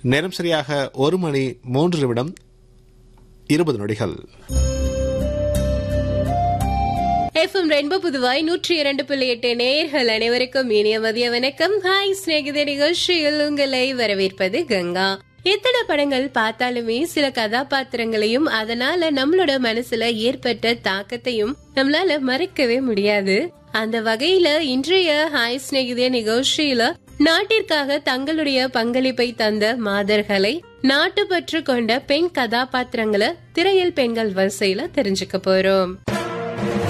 நேரம் சரியாக ஒரு மணி மூன்று நிமிடம் இருபது நொடிகள் எஃப்எம் ரென்ப புதுவாய் நூற்றி இரண்டு புள்ளி எட்டு நேயர்கள் அனைவருக்கும் இனிய மதிய வணக்கம் ஹாய் சிநேகித நிகழ்ச்சியில் உங்களை வரவேற்பது கங்கா எத்தனை படங்கள் பார்த்தாலுமே சில கதாபாத்திரங்களையும் அதனால நம்மளோட மனசுல ஏற்பட்ட தாக்கத்தையும் நம்மளால மறைக்கவே முடியாது அந்த வகையில இன்றைய ஹாய் சிநேகிதே நிகழ்ச்சியில நாட்டிற்காக தங்களுடைய பங்களிப்பை தந்த மாதர்களை நாட்டுப்பற்று கொண்ட பெண் கதாபாத்திரங்களை திரையில் பெண்கள் வரிசையில தெரிஞ்சுக்க போறோம்